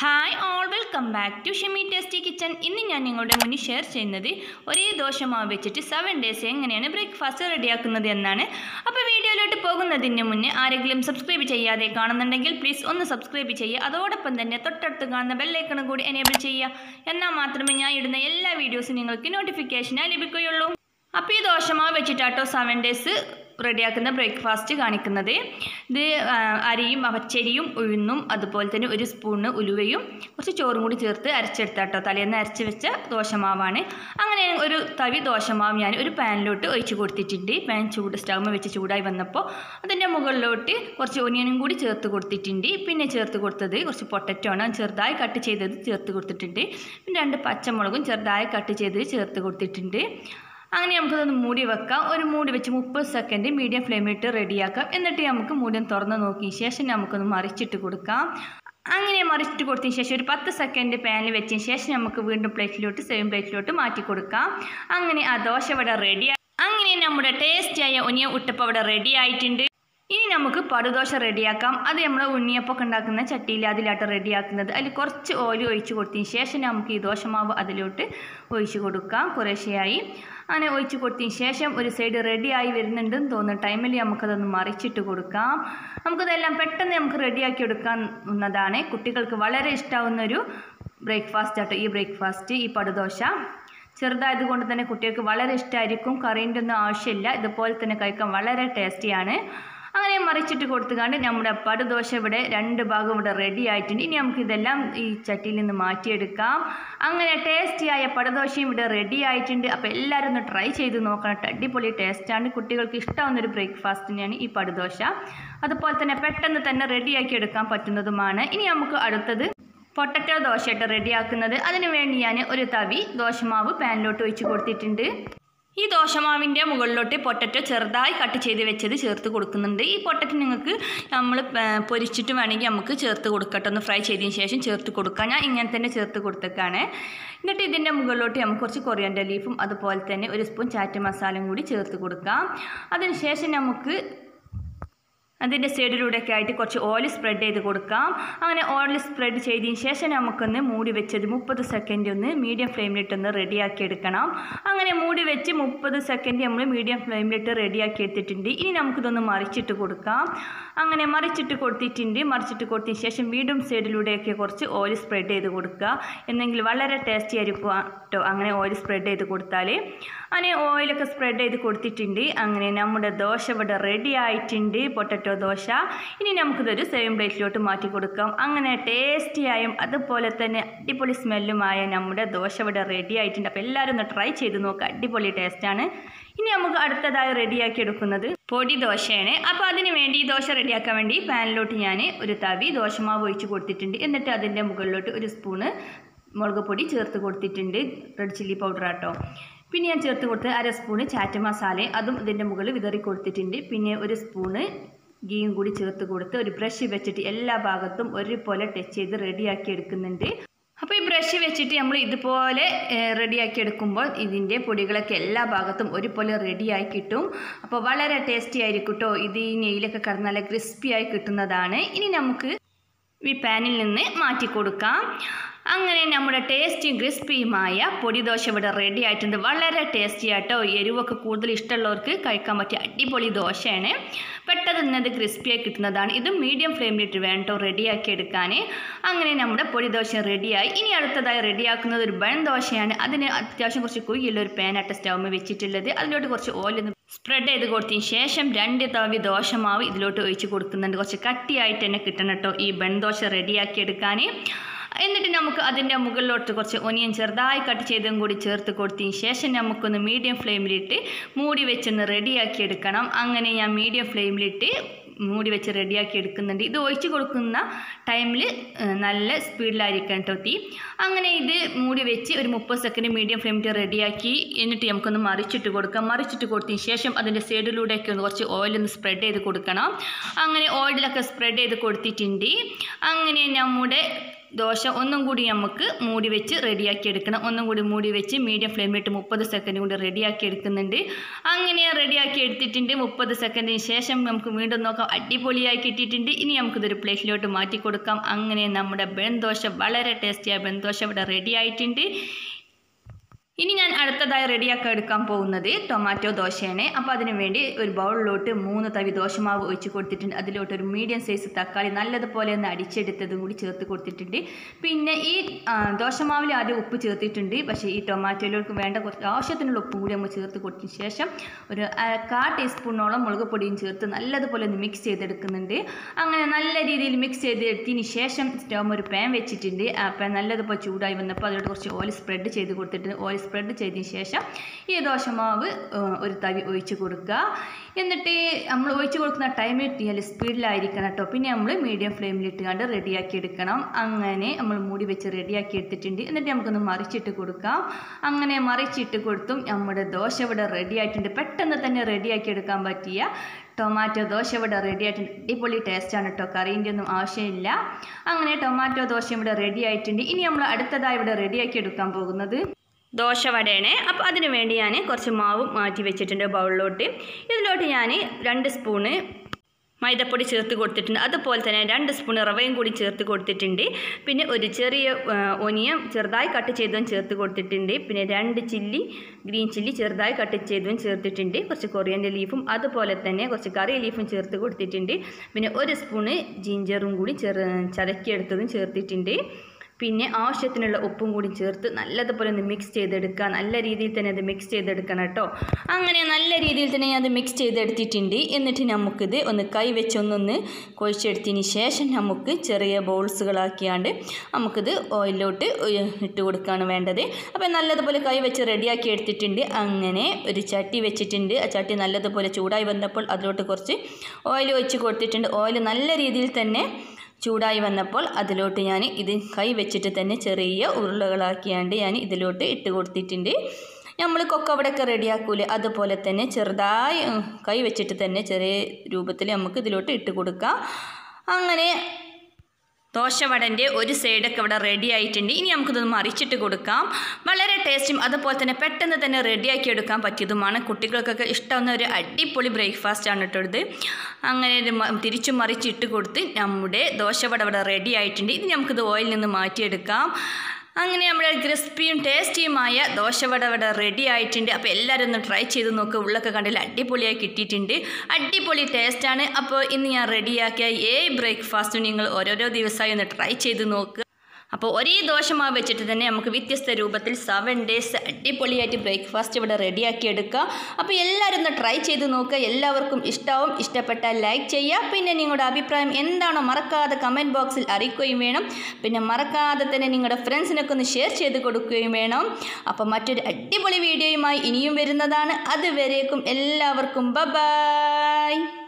Hi all welcome back to Shemi tasty kitchen ഇന്ന് ഞാൻ നിങ്ങളുടെ മുന്നിൽ ഷെയർ ചെയ്യുന്നത് ഒരേ ദോശമാവ് വെച്ചിട്ട് സെവൻ ഡേയ്സ് എങ്ങനെയാണ് ബ്രേക്ക്ഫാസ്റ്റ് റെഡിയാക്കുന്നത് എന്നാണ് അപ്പോൾ വീഡിയോയിലോട്ട് പോകുന്നതിന് മുന്നേ ആരെങ്കിലും സബ്സ്ക്രൈബ് ചെയ്യാതെ കാണുന്നുണ്ടെങ്കിൽ പ്ലീസ് ഒന്ന് സബ്സ്ക്രൈബ് ചെയ്യുക അതോടൊപ്പം തന്നെ തൊട്ടടുത്ത് കാണുന്ന ബെല്ലൈക്കണും കൂടി എനേബിൾ ചെയ്യുക എന്നാൽ മാത്രമേ ഞാൻ ഇടുന്ന എല്ലാ വീഡിയോസും നിങ്ങൾക്ക് നോട്ടിഫിക്കേഷനായി ലഭിക്കുകയുള്ളൂ അപ്പോൾ ഈ ദോശമാവ് വെച്ചിട്ടാട്ടോ സെവൻ ഡേയ്സ് റെഡിയാക്കുന്ന ബ്രേക്ക്ഫാസ്റ്റ് കാണിക്കുന്നത് ഇത് ആ, അരിയും പച്ചരിയും ഉഴുന്നും അതുപോലെ തന്നെ ഒരു സ്പൂണ് ഉലുവയും കുറച്ച് ചോറും കൂടി ചേർത്ത് അരച്ചെടുത്താട്ടോ തലേന്ന് അരച്ച് വെച്ച ദോശമാവാണ് അങ്ങനെ ഒരു തവി ദോശമാവ് ഞാൻ ഒരു പാനിലോട്ട് ഒഴിച്ച് കൊടുത്തിട്ടുണ്ട് പാൻ ചൂട് സ്റ്റൗമ വെച്ച് ചൂടായി വന്നപ്പോൾ അതിൻ്റെ മുകളിലോട്ട് കുറച്ച് ഒനിയനും കൂടി ചേർത്ത് കൊടുത്തിട്ടുണ്ട് പിന്നെ ചേർത്ത് കൊടുത്തത് കുറച്ച് പൊട്ടറ്റോ ആണ് ചെറുതായി കട്ട് ചെയ്തത് ചേർത്ത് കൊടുത്തിട്ടുണ്ട് പിന്നെ രണ്ട് പച്ചമുളകും ചെറുതായി കട്ട് ചെയ്തത് ചേർത്ത് കൊടുത്തിട്ടുണ്ട് അങ്ങനെ നമുക്കതൊന്ന് മൂടി വെക്കാം ഒരു മൂടി വെച്ച് മുപ്പത് സെക്കൻഡ് മീഡിയം ഫ്ലെയിമിലിട്ട് റെഡിയാക്കാം എന്നിട്ട് നമുക്ക് മൂടിയും തുറന്ന് നോക്കിയ ശേഷം നമുക്കൊന്ന് മറിച്ചിട്ട് കൊടുക്കാം അങ്ങനെ മറിച്ചിട്ട് കൊടുത്തതിന് ശേഷം ഒരു പത്ത് സെക്കൻഡ് പാനിൽ വെച്ചതിന് ശേഷം നമുക്ക് വീണ്ടും പ്ലേറ്റിലോട്ട് സെയിം പ്ലേറ്റിലോട്ട് മാറ്റി കൊടുക്കാം അങ്ങനെ ആ ദോശ ഇവിടെ റെഡി അങ്ങനെ നമ്മുടെ ടേസ്റ്റിയായ ഉനിയ ഉട്ടപ്പം ഇവിടെ റെഡി ആയിട്ടുണ്ട് ഇനി നമുക്ക് പടുദോശ റെഡിയാക്കാം അത് നമ്മൾ ഉണ്ണിയപ്പൊക്കെ ഉണ്ടാക്കുന്ന ചട്ടിയിൽ അതിലാട്ട് റെഡിയാക്കുന്നത് അതിൽ കുറച്ച് ഓയിൽ ഒഴിച്ച് കൊടുത്തതിന് ശേഷം നമുക്ക് ഈ ദോശമാവ് അതിലോട്ട് ഒഴിച്ച് കൊടുക്കാം കുറേശ്ശെയായി അങ്ങനെ ഒഴിച്ച് കൊടുത്തതിന് ശേഷം ഒരു സൈഡ് റെഡിയായി വരുന്നുണ്ടെന്ന് തോന്നുന്ന ടൈമിൽ നമുക്കതൊന്ന് മറിച്ചിട്ട് കൊടുക്കാം നമുക്കതെല്ലാം പെട്ടെന്ന് നമുക്ക് റെഡിയാക്കി എടുക്കാവുന്നതാണ് കുട്ടികൾക്ക് വളരെ ഇഷ്ടാവുന്ന ഒരു ബ്രേക്ക്ഫാസ്റ്റ് ആട്ടോ ഈ ബ്രേക്ക്ഫാസ്റ്റ് ഈ പടുദോശ ചെറുതായത് കൊണ്ട് തന്നെ കുട്ടികൾക്ക് വളരെ ഇഷ്ടമായിരിക്കും കറീൻ്റെ ഒന്നും ആവശ്യമില്ല ഇതുപോലെ തന്നെ കഴിക്കാൻ വളരെ ടേസ്റ്റിയാണ് അങ്ങനെ മറിച്ചിട്ട് കൊടുത്തുകൊണ്ട് നമ്മുടെ പടുദോശ ഇവിടെ രണ്ട് ഭാഗം ഇവിടെ റെഡി ആയിട്ടുണ്ട് ഇനി നമുക്ക് ഇതെല്ലാം ഈ ചട്ടിയിൽ നിന്ന് മാറ്റിയെടുക്കാം അങ്ങനെ ടേസ്റ്റിയായ പടുദോശയും ഇവിടെ റെഡി ആയിട്ടുണ്ട് അപ്പോൾ എല്ലാവരും ഒന്ന് ട്രൈ ചെയ്ത് നോക്കണം ട്ടോ. അടിപൊളി ടേസ്റ്റാണ് കുട്ടികൾക്ക് ഇഷ്ടമാവുന്ന ഒരു ബ്രേക്ക്ഫാസ്റ്റ് തന്നെയാണ് ഈ പടുദോശ അതുപോലെ തന്നെ പെട്ടെന്ന് തന്നെ റെഡിയാക്കി എടുക്കാൻ പറ്റുന്നതുമാണ് ഇനി നമുക്ക് അടുത്തത് പൊട്ടറ്റോ ദോശയായിട്ട് റെഡിയാക്കുന്നത് അതിന് വേണ്ടി ഞാൻ ഒരു തവി ദോശമാവ് പാനിലോട്ട് ഒഴിച്ച് കൊടുത്തിട്ടുണ്ട് ഈ ദോശമാവിൻ്റെ മുകളിലോട്ട് പൊട്ടറ്റോ ചെറുതായി കട്ട് ചെയ്ത് വെച്ചത് ചേർത്ത് കൊടുക്കുന്നുണ്ട് ഈ പൊട്ടറ്റോ നിങ്ങൾക്ക് നമ്മൾ പൊരിച്ചിട്ട് വേണമെങ്കിൽ നമുക്ക് ചേർത്ത് കൊടുക്കട്ടെ ഒന്ന് ഫ്രൈ ചെയ്തതിന് ശേഷം ചേർത്ത് കൊടുക്കാം ഞാൻ ഇങ്ങനെ തന്നെ ചേർത്ത് കൊടുത്തേക്കാണ് എന്നിട്ട് ഇതിൻ്റെ മുകളിലോട്ട് നമുക്ക് കുറച്ച് കൊറിയൻ്റെ ലീഫും അതുപോലെ തന്നെ ഒരു സ്പൂൺ ചാറ്റ് മസാലയും കൂടി ചേർത്ത് കൊടുക്കാം അതിന് ശേഷം നമുക്ക് അതിൻ്റെ സൈഡിലൂടെയൊക്കെ ആയിട്ട് കുറച്ച് ഓയിൽ സ്പ്രെഡ് ചെയ്ത് കൊടുക്കാം അങ്ങനെ ഓയിൽ സ്പ്രെഡ് ചെയ്തതിന് ശേഷം നമുക്കൊന്ന് മൂടി വെച്ചത് മുപ്പത് സെക്കൻഡ് ഒന്ന് മീഡിയം ഫ്ലെയിമിലിട്ടൊന്ന് റെഡിയാക്കി എടുക്കണം അങ്ങനെ മൂടി വെച്ച് മുപ്പത് സെക്കൻഡ് നമ്മൾ മീഡിയം ഫ്ലെയിമിലിട്ട് റെഡിയാക്കി എടുത്തിട്ടുണ്ട് ഇനി നമുക്കിതൊന്ന് മറിച്ചിട്ട് കൊടുക്കാം അങ്ങനെ മറിച്ചിട്ട് കൊടുത്തിട്ടുണ്ട് മറിച്ചിട്ട് കൊടുത്തതിന് ശേഷം വീണ്ടും സൈഡിലൂടെയൊക്കെ കുറച്ച് ഓയിൽ സ്പ്രെഡ് ചെയ്ത് കൊടുക്കുക എന്നെങ്കിൽ വളരെ ടേസ്റ്റി ആയിരിക്കും കേട്ടോ അങ്ങനെ ഓയിൽ സ്പ്രെഡ് ചെയ്ത് കൊടുത്താൽ അങ്ങനെ ഓയിലൊക്കെ സ്പ്രെഡ് ചെയ്ത് കൊടുത്തിട്ടുണ്ട് അങ്ങനെ നമ്മുടെ ദോശ ഇവിടെ റെഡി ആയിട്ടുണ്ട് പൊട്ടറ്റോ ദോശ ഇനി നമുക്കിതൊരു സെയിം പ്ലേറ്റിലോട്ട് മാറ്റി കൊടുക്കാം അങ്ങനെ ടേസ്റ്റിയായും അതുപോലെ തന്നെ അടിപൊളി സ്മെല്ലുമായ നമ്മുടെ ദോശ ഇവിടെ റെഡി ആയിട്ടുണ്ട് അപ്പോൾ എല്ലാവരും ഒന്ന് ട്രൈ ചെയ്ത് നോക്കുക അടിപൊളി ടേസ്റ്റാണ് ഇനി നമുക്ക് അടുത്തതായി റെഡിയാക്കി എടുക്കുന്നത് പൊടി ദോശയാണ് അപ്പോൾ അതിന് വേണ്ടി ഈ ദോശ റെഡിയാക്കാൻ വേണ്ടി പാനിലോട്ട് ഞാൻ ഒരു തവി ദോശമാവ് ഒഴിച്ച് കൊടുത്തിട്ടുണ്ട് എന്നിട്ട് അതിൻ്റെ മുകളിലോട്ട് ഒരു സ്പൂണ് മുളക് പൊടി ചേർത്ത് കൊടുത്തിട്ടുണ്ട് റെഡ് ചില്ലി പൗഡർ ആട്ടോ പിന്നെ ഞാൻ ചേർത്ത് കൊടുത്തത് അര സ്പൂണ് ചാറ്റ് മസാല അതും ഇതിൻ്റെ മുകളിൽ വിതറി കൊടുത്തിട്ടുണ്ട് പിന്നെ ഒരു സ്പൂണ് ഗീയും കൂടി ചേർത്ത് കൊടുത്ത് ഒരു ബ്രഷ് വെച്ചിട്ട് എല്ലാ ഭാഗത്തും ഒരുപോലെ ടച്ച് ചെയ്ത് റെഡിയാക്കി എടുക്കുന്നുണ്ട് അപ്പോൾ ഈ ബ്രഷ് വെച്ചിട്ട് നമ്മൾ ഇതുപോലെ റെഡിയാക്കി എടുക്കുമ്പോൾ ഇതിൻ്റെ പൊടികളൊക്കെ എല്ലാ ഭാഗത്തും ഒരുപോലെ റെഡിയായി കിട്ടും അപ്പോൾ വളരെ ടേസ്റ്റി ആയിരിക്കും കേട്ടോ ഇത് ഈ നെയ്യിലൊക്കെ കിടന്ന് നല്ല ക്രിസ്പി ആയി കിട്ടുന്നതാണ് ഇനി നമുക്ക് ഈ പാനിൽ നിന്ന് മാറ്റി കൊടുക്കാം അങ്ങനെ നമ്മുടെ ടേസ്റ്റിയും ക്രിസ്പിയുമായ പൊടിദോശ ഇവിടെ റെഡി ആയിട്ടുണ്ട് വളരെ ടേസ്റ്റി ആയിട്ടോ എരിവൊക്കെ കൂടുതൽ ഇഷ്ടമുള്ളവർക്ക് കഴിക്കാൻ പറ്റിയ അടിപൊളി ദോശയാണ് പെട്ടെന്ന് തന്നെ ഇത് ക്രിസ്പിയായി കിട്ടുന്നതാണ് ഇത് മീഡിയം ഫ്ലെയിമിലിട്ട് വേണം കേട്ടോ റെഡിയാക്കി എടുക്കാൻ അങ്ങനെ നമ്മുടെ പൊടിദോശ റെഡിയായി ഇനി അടുത്തതായി റെഡിയാക്കുന്നത് ഒരു ബൺ ദോശയാണ് അതിന് അത്യാവശ്യം കുറച്ച് കുയ്യുള്ള ഒരു പാനാട്ട സ്റ്റൗമ് വെച്ചിട്ടുള്ളത് അതിലോട്ട് കുറച്ച് ഓയിൽ സ്പ്രെഡ് ചെയ്ത് കൊടുത്തതിന് ശേഷം രണ്ട് തവി ദോശമാവ് ഇതിലോട്ട് ഒഴിച്ച് കൊടുക്കുന്നുണ്ട് കുറച്ച് കട്ടിയായിട്ട് തന്നെ കിട്ടണം കേട്ടോ ഈ ബൺ ദോശ റെഡിയാക്കി എടുക്കാൻ എന്നിട്ട് നമുക്ക് അതിൻ്റെ മുകളിലോട്ട് കുറച്ച് ഒനിയൻ ചെറുതായി കട്ട് ചെയ്തും കൂടി ചേർത്ത് കൊടുത്തതിന് ശേഷം നമുക്കൊന്ന് മീഡിയം ഫ്ലെയിമിലിട്ട് മൂടി വെച്ചൊന്ന് റെഡിയാക്കി എടുക്കണം അങ്ങനെ ഞാൻ മീഡിയം ഫ്ലെയിമിലിട്ട് മൂടി വെച്ച് റെഡിയാക്കി എടുക്കുന്നുണ്ട് ഇത് ഒഴിച്ച് കൊടുക്കുന്ന ടൈമിൽ നല്ല സ്പീഡിലായിരിക്കണം കേട്ടോ തീ അങ്ങനെ ഇത് മൂടി വെച്ച് ഒരു മുപ്പത് സെക്കൻഡ് മീഡിയം ഫ്ലെയിമിൽ റെഡിയാക്കി എന്നിട്ട് നമുക്കൊന്ന് മറിച്ചിട്ട് കൊടുക്കാം മറിച്ചിട്ട് കൊടുത്തതിന് ശേഷം അതിൻ്റെ സൈഡിലൂടെയൊക്കെ ഒന്ന് കുറച്ച് ഓയിലൊന്ന് സ്പ്രെഡ് ചെയ്ത് കൊടുക്കണം അങ്ങനെ ഓയിലൊക്കെ സ്പ്രെഡ് ചെയ്ത് കൊടുത്തിട്ടുണ്ട് അങ്ങനെ നമ്മുടെ ദോശ ഒന്നും കൂടി നമുക്ക് മൂടി വെച്ച് റെഡിയാക്കി എടുക്കണം ഒന്നും കൂടി മൂടി വെച്ച് മീഡിയം ഫ്ലെയിമിലിട്ട് മുപ്പത് സെക്കൻഡ് കൂടി റെഡിയാക്കി എടുക്കുന്നുണ്ട് അങ്ങനെ റെഡിയാക്കി എടുത്തിട്ടുണ്ട് മുപ്പത് സെക്കൻഡിന് ശേഷം നമുക്ക് വീണ്ടും നോക്കാം അടിപൊളിയായി കിട്ടിയിട്ടുണ്ട് ഇനി നമുക്കിതൊരു പ്ലേറ്റിലോട്ട് മാറ്റി കൊടുക്കാം അങ്ങനെ നമ്മുടെ ബെൺദോശ വളരെ ടേസ്റ്റിയായ ബെൺദോശ ഇവിടെ റെഡി ആയിട്ടുണ്ട് ഇനി ഞാൻ അടുത്തതായി റെഡിയാക്കി എടുക്കാൻ പോകുന്നത് ടൊമാറ്റോ ദോശയാണ് അപ്പോൾ അതിന് വേണ്ടി ഒരു ബൗളിലോട്ട് മൂന്ന് തവി ദോശമാവ് ഒഴിച്ച് കൊടുത്തിട്ടുണ്ട് അതിലോട്ട് ഒരു മീഡിയം സൈസ് തക്കാളി നല്ലതുപോലെ ഒന്ന് അടിച്ചെടുത്തതും കൂടി ചേർത്ത് കൊടുത്തിട്ടുണ്ട് പിന്നെ ഈ ആ, ദോശമാവിൽ ആദ്യം ഉപ്പ് ചേർത്തിട്ടുണ്ട് പക്ഷേ ഈ ടൊമാറ്റോയിലേക്ക് വേണ്ട കുറച്ച് ആവശ്യത്തിനുള്ള ഉപ്പും കൂടി നമ്മൾ ചേർത്ത് കൊടുത്തതിന് ശേഷം ഒരു അര കാ ടീസ്പൂണോളം മുളക് പൊടിയും ചേർത്ത് നല്ലതുപോലെ ഒന്ന് മിക്സ് ചെയ്തെടുക്കുന്നുണ്ട് അങ്ങനെ നല്ല രീതിയിൽ മിക്സ് ചെയ്തെടുത്തതിന് ശേഷം സ്റ്റവ് ഒരു പാൻ വെച്ചിട്ടുണ്ട് ആ പാൻ നല്ലതുപോലെ ചൂടായി വന്നപ്പോൾ അതിലോട്ട് കുറച്ച് ഓയിൽ സ്പ്രെഡ് ചെയ്ത് കൊടുത്തിട്ട് ഓയിൽ സ്പ്രെഡ് ചെയ്തതിന് ശേഷം ഈ ദോശമാവ് ഏഹ്, ഒരു തവി ഒഴിച്ച് കൊടുക്കുക എന്നിട്ട് നമ്മൾ ഒഴിച്ച് കൊടുക്കുന്ന ടൈമിൽ തീയൽ സ്പീഡിലായിരിക്കണം കേട്ടോ പിന്നെ നമ്മൾ മീഡിയം ഫ്ലെയിമിലിട്ട് കണ്ട് റെഡിയാക്കി എടുക്കണം അങ്ങനെ നമ്മൾ മൂടി വെച്ച് റെഡിയാക്കി എടുത്തിട്ടുണ്ട് എന്നിട്ട് നമുക്കൊന്ന് മറിച്ചിട്ട് കൊടുക്കാം അങ്ങനെ മറിച്ചിട്ട് കൊടുത്തും നമ്മുടെ ദോശ ഇവിടെ റെഡി ആയിട്ടുണ്ട് പെട്ടെന്ന് തന്നെ റെഡിയാക്കി എടുക്കാൻ പറ്റിയ ടൊമാറ്റോ ദോശ ഇവിടെ റെഡി ആയിട്ടുണ്ട് അടിപൊളി ടേസ്റ്റാണ് കേട്ടോ കറീൻ്റെ ഒന്നും ആവശ്യമില്ല അങ്ങനെ ടൊമാറ്റോ ദോശ ഇവിടെ റെഡി ആയിട്ടുണ്ട് ഇനി നമ്മൾ അടുത്തതായി ഇവിടെ റെഡിയാക്കി എടുക്കാൻ പോകുന്നത് ദോശ വടയാണ് അപ്പോൾ അതിന് വേണ്ടി ഞാൻ കുറച്ച് മാവ് മാറ്റി വെച്ചിട്ടുണ്ട് ബൗളിലോട്ട് ഇതിലോട്ട് ഞാൻ രണ്ട് സ്പൂണ് മൈദപ്പൊടി ചേർത്ത് കൊടുത്തിട്ടുണ്ട് അതുപോലെ തന്നെ രണ്ട് സ്പൂൺ റവയും കൂടി ചേർത്ത് കൊടുത്തിട്ടുണ്ട് പിന്നെ ഒരു ചെറിയ ഒനിയം ചെറുതായി കട്ട് ചെയ്തതും ചേർത്ത് കൊടുത്തിട്ടുണ്ട് പിന്നെ രണ്ട് ചില്ലി ഗ്രീൻ ചില്ലി ചെറുതായി കട്ട് ചെയ്തതും ചേർത്തിട്ടുണ്ട് കുറച്ച് കൊറിയൻ്റെ ലീഫും അതുപോലെ തന്നെ കുറച്ച് കറി ലീഫും ചേർത്ത് കൊടുത്തിട്ടുണ്ട് പിന്നെ ഒരു സ്പൂണ് ജിഞ്ചറും കൂടി ചെറു ചതക്കിയെടുത്തതും ചേർത്തിട്ടുണ്ട് പിന്നെ ആവശ്യത്തിനുള്ള ഉപ്പും കൂടി ചേർത്ത് നല്ലതുപോലെ ഒന്ന് മിക്സ് ചെയ്തെടുക്കുക നല്ല രീതിയിൽ തന്നെ അത് മിക്സ് ചെയ്തെടുക്കണം കേട്ടോ അങ്ങനെ നല്ല രീതിയിൽ തന്നെ ഞാൻ അത് മിക്സ് ചെയ്തെടുത്തിട്ടുണ്ട് എന്നിട്ട് നമുക്കിത് ഒന്ന് കൈ വെച്ചൊന്നൊന്ന് കുഴച്ചെടുത്തതിന് ശേഷം നമുക്ക് ചെറിയ ബോൾസുകളാക്കിയാണ്ട് നമുക്കിത് ഓയിലോട്ട് ഇട്ട് കൊടുക്കുകയാണ് വേണ്ടത് അപ്പോൾ നല്ലതുപോലെ കൈ വെച്ച് റെഡിയാക്കി എടുത്തിട്ടുണ്ട് അങ്ങനെ ഒരു ചട്ടി വെച്ചിട്ടുണ്ട് ആ ചട്ടി നല്ലതുപോലെ ചൂടായി വന്നപ്പോൾ അതിലോട്ട് കുറച്ച് ഓയിൽ ഒഴിച്ച് കൊടുത്തിട്ടുണ്ട് ഓയിൽ നല്ല രീതിയിൽ തന്നെ ചൂടായി വന്നപ്പോൾ അതിലോട്ട് ഞാൻ ഇത് കൈ വെച്ചിട്ട് തന്നെ ചെറിയ ഉരുളകളാക്കിയാണ്ട് ഞാൻ ഇതിലോട്ട് ഇട്ട് കൊടുത്തിട്ടുണ്ട് നമ്മൾ കൊക്കവടയൊക്കെ റെഡിയാക്കൂലേ അതുപോലെ തന്നെ ചെറുതായി ഉം, കൈ വെച്ചിട്ട് തന്നെ ചെറിയ രൂപത്തിൽ നമുക്ക് ഇതിലോട്ട് ഇട്ട് കൊടുക്കാം അങ്ങനെ ദോശവടൻ്റെ ഒരു സൈഡൊക്കെ ഇവിടെ റെഡി ആയിട്ടുണ്ട് ഇനി നമുക്കിതൊന്ന് മറിച്ചിട്ട് കൊടുക്കാം വളരെ ടേസ്റ്റും അതുപോലെ തന്നെ പെട്ടെന്ന് തന്നെ റെഡിയാക്കി എടുക്കാൻ പറ്റിയതുമാണ് കുട്ടികൾക്കൊക്കെ ഇഷ്ടമാവുന്ന ഒരു അടിപൊളി ബ്രേക്ക്ഫാസ്റ്റ് ആണ് കേട്ടോ ഇത് അങ്ങനെ ഇത് മ- തിരിച്ചും മറിച്ചിട്ട് കൊടുത്ത് നമ്മുടെ ദോശവട ഇവിടെ റെഡി ആയിട്ടുണ്ട് ഇനി നമുക്കിത് ഓയിലിൽ നിന്ന് മാറ്റിയെടുക്കാം അങ്ങനെ നമ്മുടെ ക്രിസ്പിയും ടേസ്റ്റിയുമായ ദോശവട ഇവിടെ റെഡി ആയിട്ടുണ്ട് അപ്പോൾ എല്ലാവരും ഒന്ന് ട്രൈ ചെയ്ത് നോക്കുക ഉള്ളൊക്കെ കണ്ടില്ല അടിപൊളിയായി കിട്ടിയിട്ടുണ്ട് അടിപൊളി ടേസ്റ്റാണ് അപ്പോൾ ഇന്ന് ഞാൻ റെഡിയാക്കിയ ഏ ബ്രേക്ക്ഫാസ്റ്റും നിങ്ങൾ ഓരോരോ ദിവസമായി ഒന്ന് ട്രൈ ചെയ്ത് നോക്കുക അപ്പോൾ ഒരേ ദോശമാവ് വെച്ചിട്ട് തന്നെ നമുക്ക് വ്യത്യസ്ത രൂപത്തിൽ സെവൻ ഡേയ്സ് അടിപൊളിയായിട്ട് ബ്രേക്ക്ഫാസ്റ്റ് ഇവിടെ റെഡിയാക്കി എടുക്കുക അപ്പോൾ എല്ലാവരും ഒന്ന് ട്രൈ ചെയ്ത് നോക്കുക എല്ലാവർക്കും ഇഷ്ടമാവും ഇഷ്ടപ്പെട്ടാൽ ലൈക്ക് ചെയ്യുക പിന്നെ നിങ്ങളുടെ അഭിപ്രായം എന്താണോ മറക്കാതെ കമൻറ്റ് ബോക്സിൽ അറിയിക്കുകയും വേണം പിന്നെ മറക്കാതെ തന്നെ നിങ്ങളുടെ ഫ്രണ്ട്സിനൊക്കെ ഒന്ന് ഷെയർ ചെയ്ത് കൊടുക്കുകയും വേണം അപ്പോൾ മറ്റൊരു അടിപൊളി വീഡിയോയുമായി ഇനിയും വരുന്നതാണ് അതുവരേക്കും എല്ലാവർക്കും ബ ബായ്